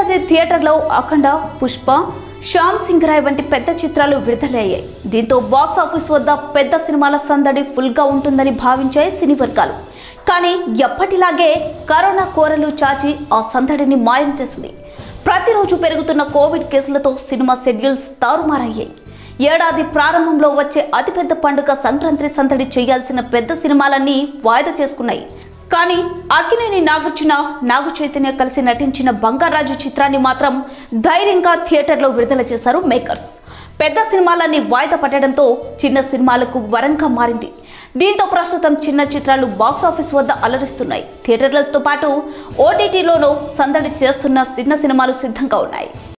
ఏడాది థియేటర్లో అఖండ పుష్ప శ్యామ్ సింగ్ రాయ్ వంటి పెద్ద చిత్రాలు విడుదలయ్యాయి దీంతో బాక్స్ ఆఫీస్ వద్ద పెద్ద సినిమాల సందడి ఫుల్గా ఉంటుందని భావించాయి సినీ వర్గాలు కానీ ఎప్పటిలాగే కరోనా కోరలు చాచి ఆ సందడిని మాయం చేసింది ప్రతిరోజు పెరుగుతున్న కోవిడ్ కేసులతో సినిమా షెడ్యూల్స్ తారుమారయ్యాయి ఏడాది ప్రారంభంలో వచ్చే అతిపెద్ద పండుగ సంక్రాంతి సందడి చేయాల్సిన పెద్ద సినిమాలన్నీ వాయిదా చేసుకున్నాయి కానీ అక్కినేని నాగార్జున నాగ చైతన్య కలిసి నటించిన బంగారాజు చిత్రాన్ని మాత్రం ధైర్యంగా థియేటర్లో విడుదల చేశారు మేకర్స్ పెద్ద సినిమాలన్నీ వాయిదా పట్టడంతో చిన్న సినిమాలకు వరంగా మారింది దీంతో ప్రస్తుతం చిన్న చిత్రాలు బాక్స్ ఆఫీస్ వద్ద అలరిస్తున్నాయి థియేటర్లతో పాటు ఓటీటీలోనూ సందడి చేస్తున్న చిన్న సినిమాలు సిద్ధంగా ఉన్నాయి